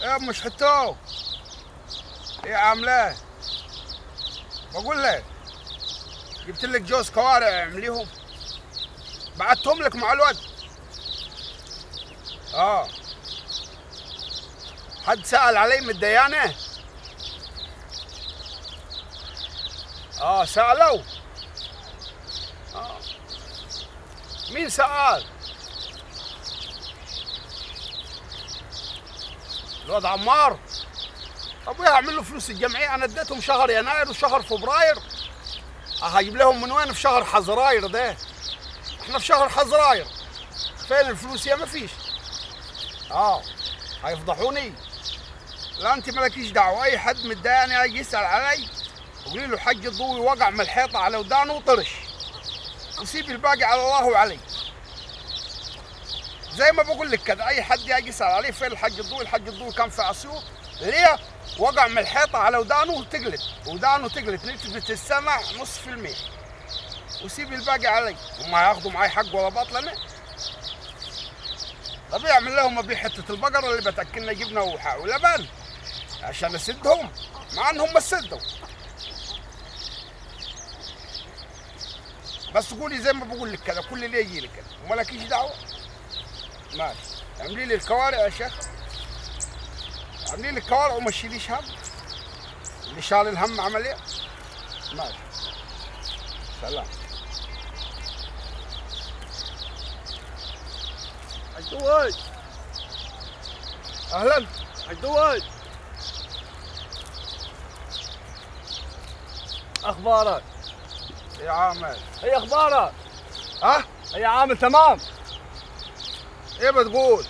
يا مش حتو ايه عاملاه بقول لك جبت لك جوز كوارع اعمليهم بعتهم لك مع الواد اه حد سأل علي من الديانة اه سألوا آه. مين سأل الواد عمار طب ايه اعمل له فلوس الجمعيه انا اديتهم شهر يناير وشهر فبراير اه هجيب لهم من وين في شهر حزراير ده احنا في شهر حزراير فين الفلوس يا ما فيش اه هيفضحوني لا انت مالكيش دعوه اي حد متضايقني يجي يسال علي قولي له حج الضوي وقع من الحيطه على ودانه وطرش وسيب الباقي على الله وعلي زي ما بقول لك كده اي حد يجي يسال عليه فين الحج الضوي الحج الضوي كان في اسيوط ليه وقع من الحيطه على ودانه وتقلت ودانه تقلت نسبه السمع نص في المية وسيب الباقي علي هم هياخدوا معي حق ولا باطل انا طب يعمل لهم ابيع حته البقره اللي بتاكلنا جبنه وح- ولبن عشان اسدهم مع انهم ما سدوا بس قولي زي ما بقول لك كذا كل اللي يجي لك كذا ومالكيش دعوه ماشي اعملي لي الكوارع يا شيخ اعملي لي الكوارع وما تشيليش هم اللي شال الهم عمليه ماشي سلام حجوج اهلا حجوج اخبارك يا عامل اي اخبارك ها اي عامل تمام ايه بتقول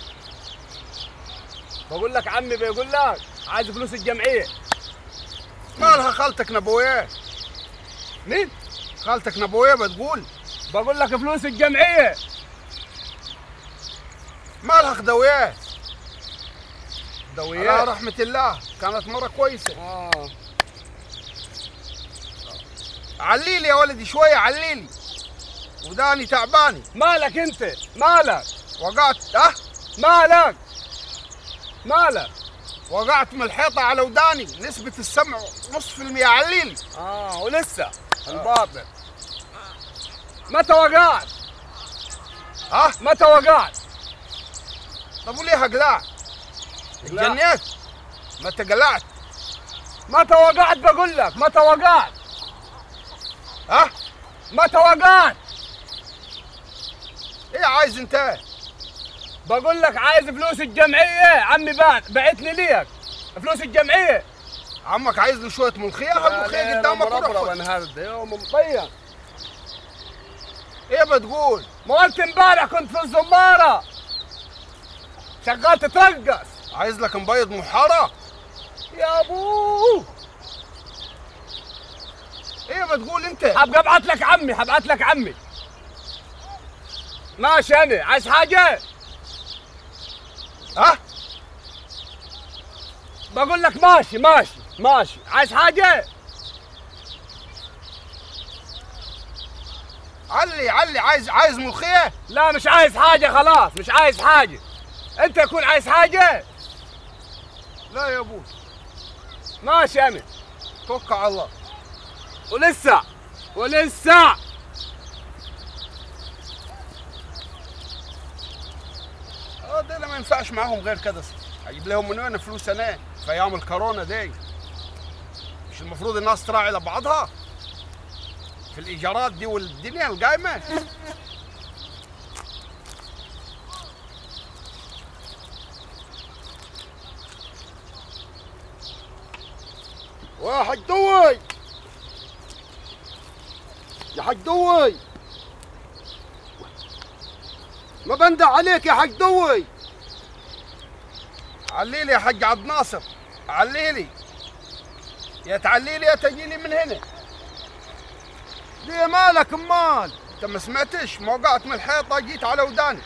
بقول لك عمي بيقول لك عايز فلوس الجمعيه مالها خالتك نبويه مين خالتك نبويه بتقول بقول لك فلوس الجمعيه مالها خدويه على دويات رحمه الله كانت مره كويسه اه عليلي يا ولدي شويه عليلي وداني تعباني مالك انت مالك وقعت اه مالك مالك وقعت من الحيطه على وداني نسبه السمع نص في المية عليلي اه ولسه الباطل متى وقعت ها متى وقعت طب وليه قلعت لا. اتجنيت ما تقلعت متى وقعت بقول لك متى وقعت ها متى وقعت ايه عايز انت بقول لك عايز فلوس الجمعيه عمي بعت بعتني ليك فلوس الجمعيه عمك عايز له شويه ملوخيه هات ملوخيه قدامك وروح خد. هذا يوم مطير ايه بتقول ما قلت امبارح كنت في الزماره شغال تترقص عايز لك مبيض محاره يا ابوه ايه بتقول انت حبقى ابعت لك عمي حبعت لك عمي ماشي انا عايز حاجه ها بقول لك ماشي ماشي ماشي عايز حاجه علي علي عايز عايز ملوخيه لا مش عايز حاجه خلاص مش عايز حاجه انت يكون عايز حاجه لا يا ابوي ماشي انا توكل على الله ولسه ولسه اه ده ما ينفعش معاهم غير كده هجيب لهم من وين فلوس انا في ايام الكورونا دي مش المفروض الناس تراعي لبعضها في الايجارات دي والدنيا القايمه واحد دوي يا حاج دوي ما بندع عليك يا حاج دوي عليلي يا حاج عبد ناصر عليلي يا تعليلي يا تجيلي من هنا ليه مالك امال انت ما سمعتش ما وقعت من الحيطه جيت على وداني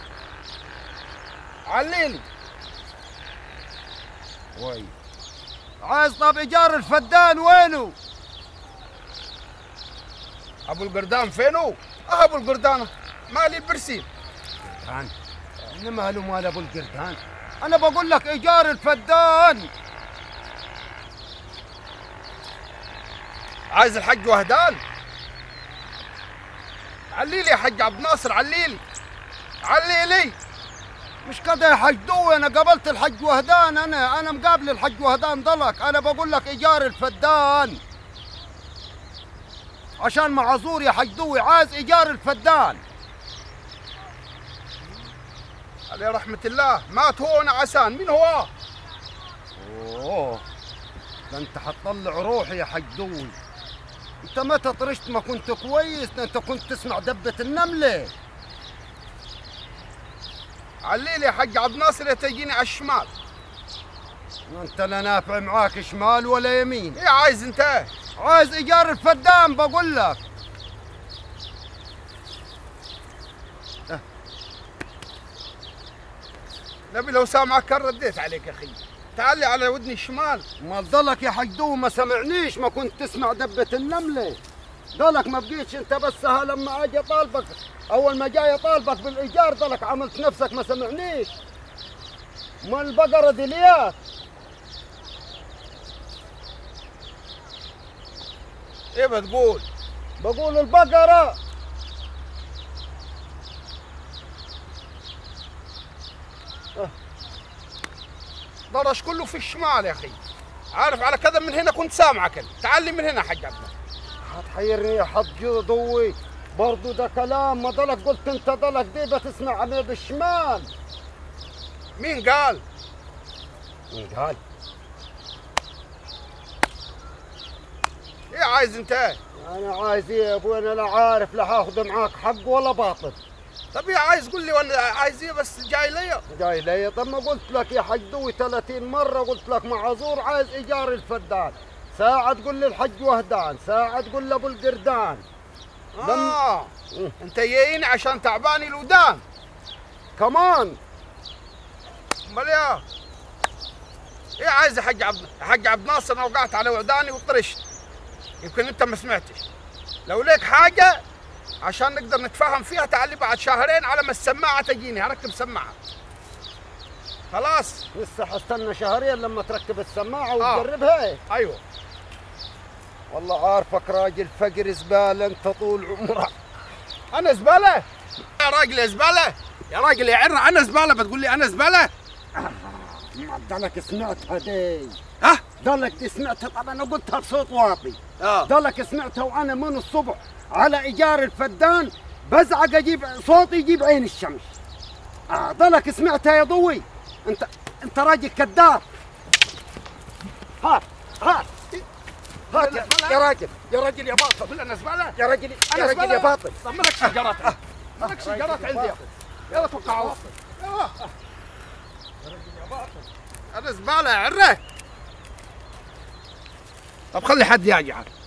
عليلي وي عايز طب ايجار الفدان وينه ابو القردان فينه؟ اه ابو القردان مالي البرسيم قردان انا ماله مال ابو القردان انا بقول لك ايجار الفدان عايز الحج وهدان عليلي يا حج عبد الناصر عليلي عليلي مش كده يا حاج دوي انا قابلت الحج وهدان انا انا مقابل الحج وهدان ضلك انا بقول لك ايجار الفدان عشان معذور يا حاج دوي عايز ايجار الفدان عليه رحمة الله مات هو عسان مين هو؟ اوه ده انت حتطلع روحي يا حاج دوي انت متى طرشت ما كنت كويس ده انت كنت تسمع دبة النملة عليلي يا حج عبد الناصر يا تجيني على الشمال انت لا نافع معاك شمال ولا يمين ايه عايز انت؟ عايز ايجار الفدان بقول لك نبي لو سامعك كان رديت عليك يا اخي تعال لي على ودني الشمال ما ضلك يا حاج دوي ما سمعنيش ما كنت تسمع دبة النملة ضلك ما بقيتش انت بس ها لما اجي طالبك اول ما جاي طالبك بالايجار ضلك عملت نفسك ما سمعنيش ما البقرة دي ليات ايه بتقول؟ بقول البقرة ضرش كله في الشمال يا اخي عارف على كذا من هنا كنت سامعك أنا. تعال لي من هنا حج عبد الناصر هتحيرني يا حج ضوي برضو ده كلام ما ضلك قلت انت ضلك دي بتسمع عليه بالشمال مين قال؟ مين قال ايه عايز انت؟ انا عايز ايه يا ابوي انا لا عارف لا هاخذ معاك حق ولا باطل طب ايه عايز قول لي وانا عايز ايه بس جاي ليا جاي لي طب ما قلت لك يا حج دوي 30 مره قلت لك معذور عايز ايجار الفدان ساعة تقول لي الحج وهدان ساعة تقول لي ابو القردان اه انت جايين عشان تعباني الودان كمان امال ايه؟ ايه عايز يا حج عبد يا حج عبد الناصر انا وقعت على وداني وطرشت يمكن انت ما سمعتش لو ليك حاجه عشان نقدر نتفاهم فيها تعال لي بعد شهرين على ما السماعه تجيني هركب سماعه خلاص لسه حستنى شهرين لما تركب السماعة آه. وتجربها ايوه والله عارفك راجل فقر زبالة انت طول عمرك انا زباله يا راجل يا زباله يا راجل يا عرة انا زباله بتقول لي انا زباله ضلك سمعتها دي ها ضلك دي سمعتها طبعا انا قلتها بصوت واطي اه ضلك سمعتها وانا من الصبح على ايجار الفدان بزعق اجيب صوتي يجيب عين الشمس آه ضلك سمعتها يا ضوي انت انت راجل كذاب هات هات هات يا, يا راجل يا راجل يا باطل تقول انا زباله يا راجل يا انا راجل يا باطل طب مالك سيجارات مالك سيجارات عندي يا اخي يلا توقعوا يلا انا زباله يا عره طب خلي حد يجي عاد